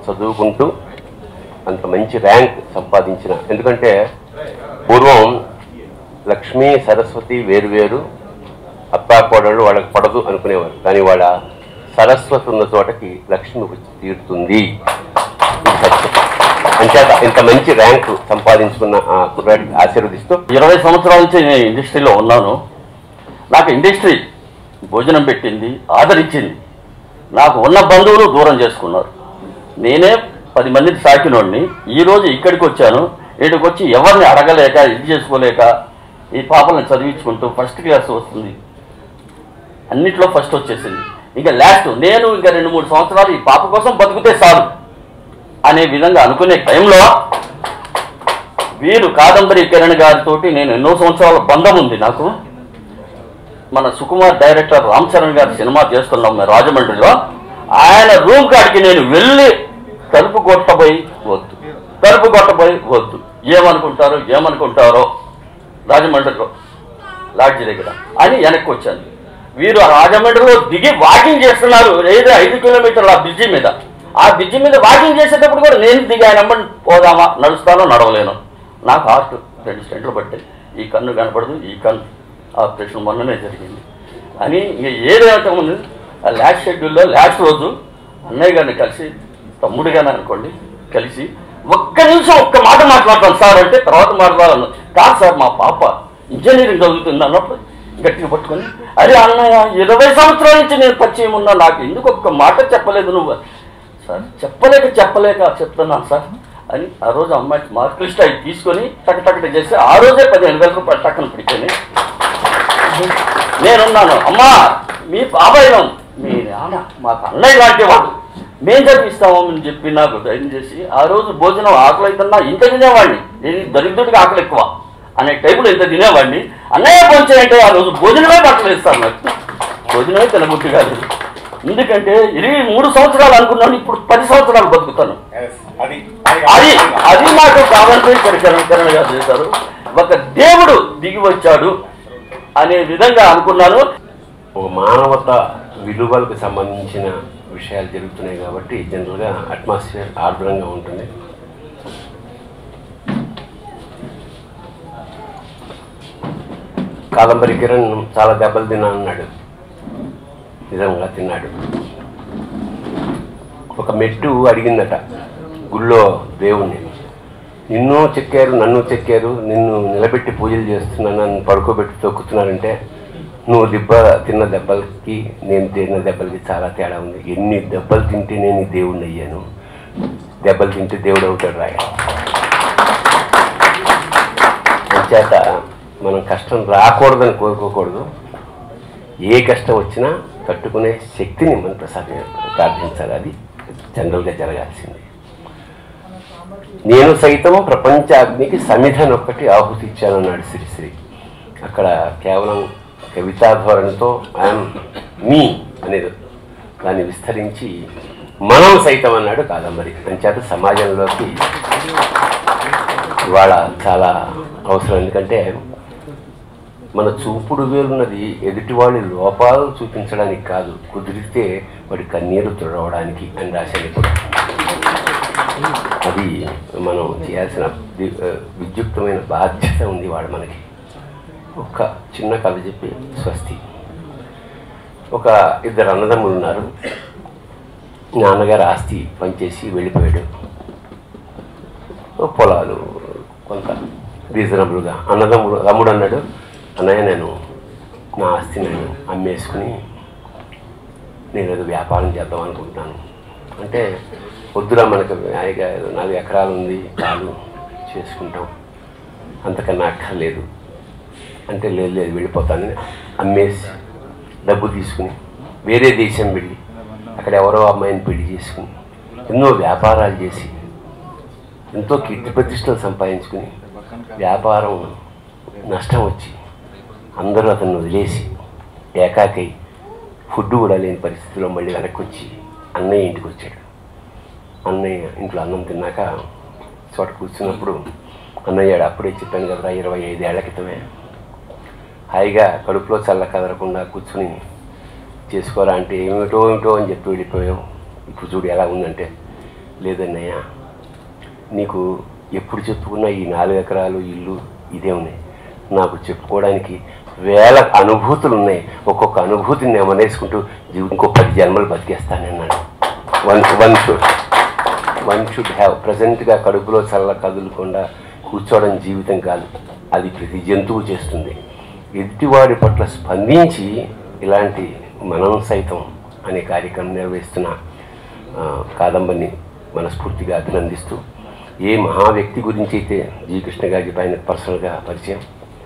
చదువుకుంటూ అంత మంచి ర్యాంక్ సంపాదించిన ఎందుకంటే పూర్వం లక్ష్మీ సరస్వతి వేరువేరు అత్తా కోడళ్ళు వాళ్ళకి పడదు అనుకునేవారు కానీ వాళ్ళ సరస్వతి ఉన్న చోటకి లక్ష్మి వచ్చి తీరుతుంది ఇది సత్యం అంచేత ఇంత మంచి ర్యాంకు సంపాదించుకున్న ఆ కుర్రాడికి ఆశీర్వదిస్తూ ఇరవై సంవత్సరాల నుంచి నేను ఇండస్ట్రీలో ఉన్నాను నాకు ఇండస్ట్రీ భోజనం పెట్టింది ఆదరించింది నాకు ఉన్న బంధువులు దూరం చేసుకున్నారు నేనే పది మందిని సాకినోడిని ఈరోజు ఇక్కడికి వచ్చాను ఇక్కడికి వచ్చి ఎవరిని అడగలేక ఇది చేసుకోలేక ఈ పాపలను చదివించుకుంటూ ఫస్ట్ క్లాస్ వస్తుంది అన్నిట్లో ఫస్ట్ వచ్చేసింది ఇంకా లాస్ట్ నేను ఇంకా రెండు మూడు సంవత్సరాలు ఈ పాప కోసం బతుకుతే చాలు అనే విధంగా అనుకునే టైంలో వీరు కాదంబరి కిరణ్ గారితో నేను ఎన్నో సంవత్సరాల బంధం ఉంది నాకు మన సుకుమార్ డైరెక్టర్ రామ్ చరణ్ గారి సినిమా చేస్తున్నాం మేము రాజమండ్రిలో ఆయన రూమ్ కాడికి నేను వెళ్ళి తలుపు కొట్టబోయి వద్దు తలుపు కొట్టబోయి వద్దు ఏమనుకుంటారో ఏమనుకుంటారో రాజమండ్రిలో లాడ్జి దగ్గర అని వెనక్కి వచ్చాను వీరు ఆ రాజమండ్రిలో దిగి వాకింగ్ చేస్తున్నారు ఏదో ఐదు కిలోమీటర్ల ఆ బ్రిడ్జి మీద ఆ బ్రిడ్జి మీద వాకింగ్ చేసేటప్పుడు కూడా నేను దిగి ఆయన వెంబడి పోదామా నడుస్తానో నడవలేను నాకు హార్ట్ రెండు స్టెంట్లు పట్టాయి ఈ కన్ను కనపడదు ఈ కన్ను ఆపరేషన్ మొన్ననే జరిగింది అని ఇంక ఏదైతే ఉంది ఆ లాస్ట్ షెడ్యూల్లో లాస్ట్ రోజు అన్నయ్య గారిని కలిసి తమ్ముడిగానే అనుకోండి కలిసి ఒక్క నిమిషం ఒక్క మాట మాట్లాడతాను సార్ అంటే తర్వాత మాట్లాడాలను కాదు సార్ మా పాప ఇంజనీరింగ్ చదువుతుంది అన్నప్పుడు గట్టిగా పట్టుకొని అరే అన్నయ్య ఇరవై సంవత్సరాల నుంచి నేను పరిచయం ఉన్నా నాకు ఎందుకు ఒక్క మాట చెప్పలేదు నువ్వు సార్ చెప్పలేక చెప్పలేక చెప్తున్నాను సార్ అని ఆ రోజు అమ్మాయి మార్కులు అవి తీసుకొని టకటకట చేసి ఆ రోజే పదిహేను వేల రూపాయలు టక్కన పిడిచాను నేనున్నాను అమ్మా మీ బాబాయ్యం మీ నాన్న మాకు అన్నయ్య లాంటి వాడు మేం చదివిస్తామని చెప్పి నాకు ధైర్యం చేసి ఆ రోజు భోజనం ఆకలి అవుతున్నా ఇంత తినేవాడిని నేను దరిద్రుడికి ఆకలి ఎక్కువ అనే టైపులో ఇంత తినేవాడిని అన్నయ్య భోజనంటే ఆ రోజు భోజనమే పట్టలేస్తాను నాకు భోజనమే తినబుద్ధి కాదు ఎందుకంటే ఇరవై మూడు సంవత్సరాలు అనుకున్నాను ఇప్పుడు పది సంవత్సరాలు బతుకుతాను అది అది అది నాకు కావాల్సి పరికరణ గారు చేశారు ఒక దేవుడు దిగి వచ్చాడు అనే విధంగా అనుకున్నాను ఒక మానవత విలువలకు సంబంధించిన విషయాలు జరుగుతున్నాయి కాబట్టి జనరల్గా అట్మాస్ఫియర్ ఆర్ద్రంగా ఉంటుంది కాదంబరి కిరణ్ చాలా దెబ్బలు తిన్నా అన్నాడు నిజంగా తిన్నాడు ఒక మెట్టు అడిగిందట గుళ్ళో దేవుణ్ణి నిన్ను చెక్కారు నన్ను చెక్కారు నిన్ను నిలబెట్టి పూజలు చేస్తున్నాను నన్ను పడుకోబెట్టి తొక్కుతున్నారంటే నువ్వు దెబ్బ తిన్న దెబ్బలకి నేను తిన్న దెబ్బలకి చాలా తేడా ఉంది ఎన్ని దెబ్బలు తింటే నేను ఈ దేవుణ్ణి అయ్యాను దెబ్బలు తింటే దేవుడు అవుతాడు రాయ చేత మనం కష్టం రాకూడదని కోరుకోకూడదు ఏ కష్టం వచ్చినా తట్టుకునే శక్తిని మనం ప్రసాద ప్రార్థించాలి అది జనరల్గా జరగాల్సింది నేను సైతం ప్రపంచ అగ్నికి సమిధను ఒక్కటి ఆహుతి ఇచ్చానన్నాడు శ్రీశ్రీ అక్కడ కేవలం కవితా ధోరణితో ఐఎమ్ మీ అనేది దాన్ని విస్తరించి మనం సైతం అన్నాడు కాదంబరి అంచేత సమాజంలోకి ఇవాళ చాలా అవసరం ఎందుకంటే మన చూపుడు వేలున్నది ఎదుటివాడి లోపాలు చూపించడానికి కాదు కుదిరితే వాడి కన్నీరు తుడవడానికి అని రాశాను ఇప్పుడు అది మనం చేయాల్సిన వి- విద్యుక్తమైన బాధ్యత ఉంది వాడు మనకి ఒక చిన్న కథ చెప్పి స్వస్తి ఒక ఇద్దరు అన్నదమ్ములు ఉన్నారు నాన్నగారు ఆస్తి పనిచేసి వెళ్ళిపోయాడు పొలాలు కొంత రీజనబుల్గా అన్నదమ్ముడు తమ్ముడు అన్నాడు అన్నయ్య నేను నా ఆస్తి నేను అమ్మేసుకుని నేను ఏదో వ్యాపారం చేద్దాం అనుకుంటున్నాను అంటే వద్దురా మనకు హాయిగా ఏదో నాలుగు ఎకరాలు ఉంది చాలు చేసుకుంటాం అంతకన్నా అక్కర్లేదు అంటే లేదు లేదు వెళ్ళిపోతానని అమ్మేసి డబ్బు తీసుకుని వేరే దేశం వెళ్ళి అక్కడ ఎవరో అమ్మాయిని పెళ్లి చేసుకుని ఎన్నో వ్యాపారాలు చేసి ఎంతో కీర్తి ప్రతిష్టలు సంపాదించుకుని వ్యాపారం నష్టం వచ్చి అందరూ అతన్ని వదిలేసి ఏకాకై ఫుడ్ కూడా లేని పరిస్థితిలో మళ్ళీ వెనక్కి వచ్చి అన్నయ్య ఇంటికి వచ్చాడు అన్నయ్య ఇంట్లో అన్నం తిన్నాక చోట కూర్చున్నప్పుడు అన్నయ్య అప్పుడే చెప్పాను కదరా ఇరవై ఐదేళ్ల క్రితమే హాయిగా కడుపులో చల్ల కదలకుండా కూర్చుని చేసుకోరా అంటే ఏమిటో ఏమిటో అని చెప్పి వెళ్ళిపోయావు ఇప్పుడు చూడు ఎలా ఉందంటే లేదన్నయ్య నీకు ఎప్పుడు చెప్పుకున్న ఈ నాలుగు ఎకరాలు ఇల్లు ఇదే ఉన్నాయి నాకు చెప్పుకోవడానికి వేల అనుభూతులు ఉన్నాయి ఒక్కొక్క అనుభూతిని నేను అనేసుకుంటూ జీవి- ఇంకో పది జన్మలు బతికేస్తానన్నాడు one one should one should have ప్రజెంట్గా కడుపులో చల్ల కదులకుండా కూర్చోవడం జీవితం కాదు అది ప్రతి జంతువు చేస్తుంది ఎదుటివాడి పట్ల స్పందించి ఇలాంటి మనం సైతం అనే కార్యక్రమం నిర్వహిస్తున్న ఆ, కాదంబరిని మనస్ఫూర్తిగా అభినందిస్తూ ఏ మహా వ్యక్తి గురించి అయితే జీ కృష్ణ గారికి పైన పర్సనల్గా పరిచయం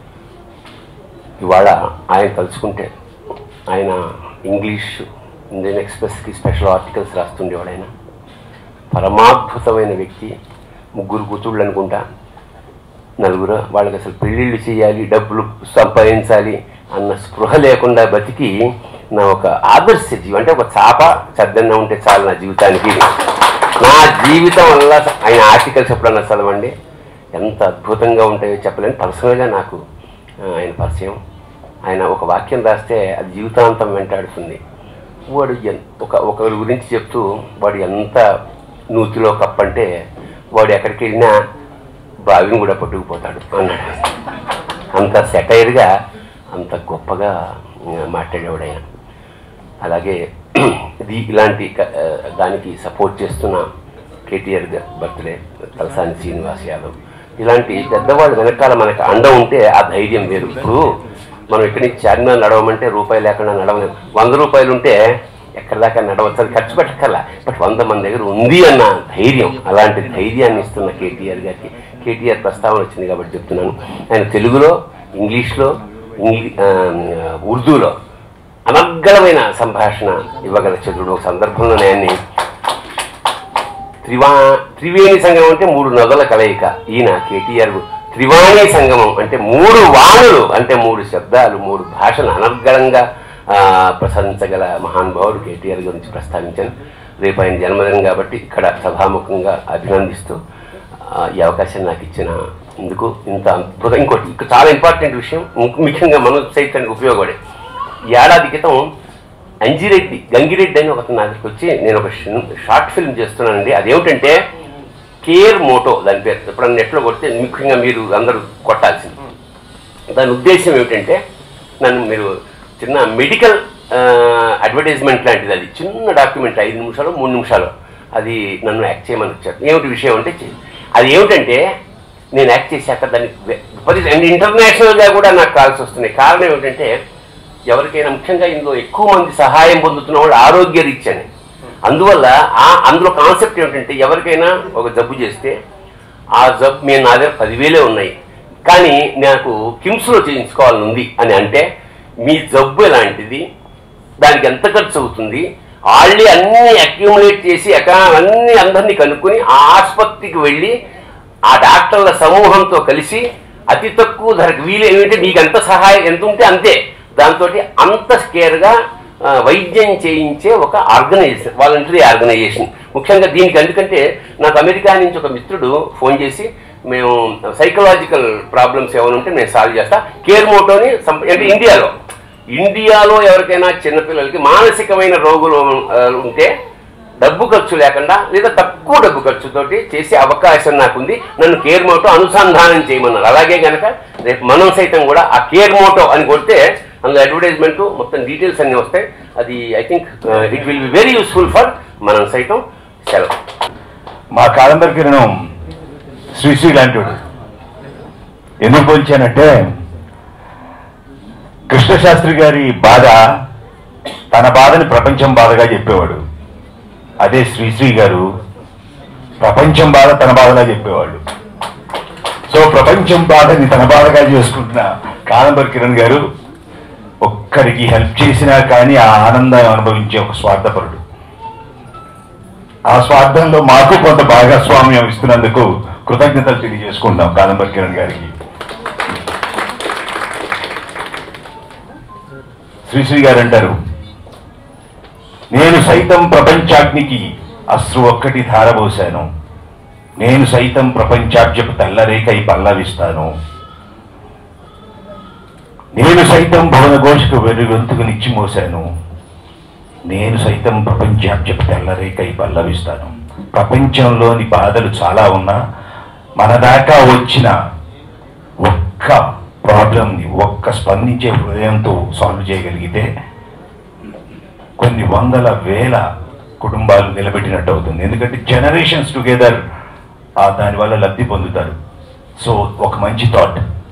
ఇవాళ ఆయన తలుచుకుంటే ఆయన ఇంగ్లీష్ ఇండియన్ ఎక్స్ప్రెస్కి స్పెషల్ ఆర్టికల్స్ రాస్తుండేవాడు ఆయన పరమాద్భుతమైన వ్యక్తి ముగ్గురు కూతుళ్ళు అనుకుంటా నలుగురు వాళ్ళకి అసలు పెళ్ళిళ్ళు చేయాలి డబ్బులు సంపాదించాలి అన్న స్పృహ లేకుండా బతికి నా ఒక ఆదర్శ జీవి అంటే ఒక చాప చద్దన్న ఉంటే చాలు నా జీవితానికి నా జీవితం వల్ల ఆయన ఆర్టికల్స్ ఎప్పుడన్నా చదవండి ఎంత అద్భుతంగా ఉంటాయో చెప్పలేని పర్సనల్గా నాకు ఆ, ఆయన పరిచయం ఆయన ఒక వాక్యం రాస్తే అది జీవితాంతం వెంటాడుతుంది వాడు ఎన్- ఒక ఒకరి గురించి చెప్తూ వాడు ఎంత నూతిలో కప్పంటే వాడు ఎక్కడికి వెళ్ళినా బావిని కూడా పట్టుకుపోతాడు అన్నాడు అంత సెటైర్గా అంత గొప్పగా ఆ, మాట్లాడేవాడు ఆయన అలాగే ఇది ఇలాంటి క- ఆ, దానికి సపోర్ట్ చేస్తున్న కేటీఆర్ గారి బర్త్డే తలసాని శ్రీనివాస్ యాదవ్ ఇలాంటి పెద్దవాళ్ళు వెనకాల మనకు అండ ఉంటే ఆ ధైర్యం వేరు ఇప్పుడు మనం ఇక్కడి నుంచి చార్మినార్ నడవమంటే రూపాయలు లేకుండా నడవలేము వంద రూపాయలు ఉంటే ఎక్కడి దాకా నడవచ్చు అది ఖర్చు పెట్టక్కర్లా బట్ వంద మంది దగ్గర ఉంది అన్న ధైర్యం అలాంటి ధైర్యాన్ని ఇస్తున్న కేటీఆర్ గారికి కేటీఆర్ ప్రస్తావన వచ్చింది కాబట్టి చెప్తున్నాను ఆయన తెలుగులో ఇంగ్లీష్లో ఇంగ్లీ ఆ, ఉర్దూలో అనర్గళమైన సంభాషణ ఇవ్వగల చంద్రుడు ఒక సందర్భంలో నేను త్రివా త్రివేణి సంగమం అంటే మూడు నదుల కలయిక ఈయన కేటీఆర్ త్రివాణి సంగమం అంటే మూడు వాణులు అంటే మూడు శబ్దాలు మూడు భాషలు అనర్గళంగా ఆ, ప్రశంసగల మహానుభావుడు కేటీఆర్ గురించి ప్రస్తావించాను రేపు ఆయన జన్మదినం కాబట్టి ఇక్కడ సభాముఖంగా అభినందిస్తూ ఆ, ఈ అవకాశం నాకు ఇచ్చిన ఇందుకు ఇంత అద్భుతం ఇంకోటి ఇంకా చాలా ఇంపార్టెంట్ విషయం ముఖ్య- ముఖ్యంగా మన సైతానికి ఉపయోగపడే ఈ ఏడాది క్రితం అంజిరెడ్డి గంగిరెడ్డి అని ఒక నా దగ్గరికి వచ్చి నేను ఒక షిన్- షార్ట్ ఫిల్మ్ చేస్తున్నానండి అదేమిటంటే కేర్ మోటో దాని పేరు ఎప్పుడన్నా నెట్లో కొడితే ముఖ్యంగా మీరు అందరూ కొట్టాల్సింది దాని ఉద్దేశం ఏమిటంటే నన్ను మీరు చిన్న మెడికల్ అడ్వర్టైజ్మెంట్ లాంటిది అది చిన్న డాక్యుమెంట్ ఐదు నిమిషాలు మూడు నిమిషాలు అది నన్ను యాక్ట్ చేయమని వచ్చారు ఏమిటి విషయం అంటే చె- అది ఏమిటంటే నేను యాక్ట్ చేశాక దాన్ని విపరీత అండ్ ఇంటర్నేషనల్గా కూడా నాకు కాల్సి వస్తున్నాయి కారణం ఏమిటంటే ఎవరికైనా ముఖ్యంగా ఇందులో ఎక్కువ మంది సహాయం పొందుతున్న వాళ్ళు ఆరోగ్య రీత్యానే అందువల్ల ఆ అందులో కాన్సెప్ట్ ఏమిటంటే ఎవరికైనా ఒక జబ్బు చేస్తే ఆ జబ్బు మేము నా దగ్గర పదివేలే ఉన్నాయి కానీ నాకు కిమ్స్లో చేయించుకోవాలని ఉంది అని అంటే మీ జబ్బు ఎలాంటిది దానికి ఎంత ఖర్చు అవుతుంది వాళ్ళే అన్ని అక్యూములేట్ చేసి ఎకా అన్ని అందరినీ కనుక్కొని ఆ ఆసుపత్రికి వెళ్ళి ఆ డాక్టర్ల సమూహంతో కలిసి అతి తక్కువ ధరకు వీలు ఏమిటంటే మీకు ఎంత సహాయం ఎంత ఉంటే అంతే దాంతో అంత స్కేర్గా ఆ, వైద్యం చేయించే ఒక ఆర్గనైజేషన్ వాలంటరీ ఆర్గనైజేషన్ ముఖ్యంగా దీనికి ఎందుకంటే నాకు అమెరికా నుంచి ఒక మిత్రుడు ఫోన్ చేసి మేము సైకలాజికల్ ప్రాబ్లమ్స్ ఏమైనా ఉంటే నేను సాల్వ్ చేస్తా కేర్ మోటోని సంప- అంటే ఇండియాలో ఇండియాలో ఎవరికైనా చిన్నపిల్లలకి మానసికమైన రోగులు ఆ, ఉంటే డబ్బు ఖర్చు లేకుండా లేదా తక్కువ డబ్బు ఖర్చుతోటి చేసే అవకాశం నాకుంది నన్ను కేర్ మోటో అనుసంధానం చేయమన్నారు అలాగే కనుక రేపు మనం సైతం కూడా ఆ కేర్ మోటో అని కొడితే అందులో అడ్వర్టైజ్మెంట్ మొత్తం డీటెయిల్స్ అన్నీ వస్తాయి అది I think it will be very useful for మనం సైతం సెలవు మా కాదంబరి కిరణం శ్రీశ్రీ లాంటివాడు ఎందుకు పోల్చానంటే కృష్ణశాస్త్రి గారి బాధ తన బాధని ప్రపంచం బాధగా చెప్పేవాడు అదే శ్రీశ్రీ గారు ప్రపంచం బాధ తన బాధగా చెప్పేవాడు సో ప్రపంచం బాధని తన బాధగా చేసుకుంటున్న కాదంబరి కిరణ్ గారు ఒక్కరికి హెల్ప్ చేసినా కానీ ఆ ఆనందాన్ని అనుభవించే ఒక స్వార్థపరుడు ఆ స్వార్థంలో మాకు కొంత భాగస్వామ్యం ఇస్తున్నందుకు కృతజ్ఞతలు తెలియజేసుకుంటాం కాదంబరి కిరణ్ గారికి శ్రీశ్రీ గారు అంటారు నేను సైతం ప్రపంచాగ్నికి అశ్రు ఒక్కటి ధారబోశాను నేను సైతం ప్రపంచాబ్జపు తెల్లరేకై పల్లవిస్తాను నేను సైతం భువన ఘోషకు వెర్రి గొంతుకు నిచ్చి మోశాను నేను సైతం ప్రపంచాబ్జపు తెల్లరేకై పల్లవిస్తాను ప్రపంచంలోని బాధలు చాలా ఉన్నా మన దాకా వచ్చిన ఒక్క ప్రాబ్లంని ఒక్క స్పందించే హృదయంతో సాల్వ్ చేయగలిగితే కొన్ని వందల వేల కుటుంబాలు నిలబెట్టినట్టు అవుతుంది ఎందుకంటే జనరేషన్స్ టుగెదర్ దానివల్ల లబ్ధి పొందుతారు సో ఒక మంచి థాట్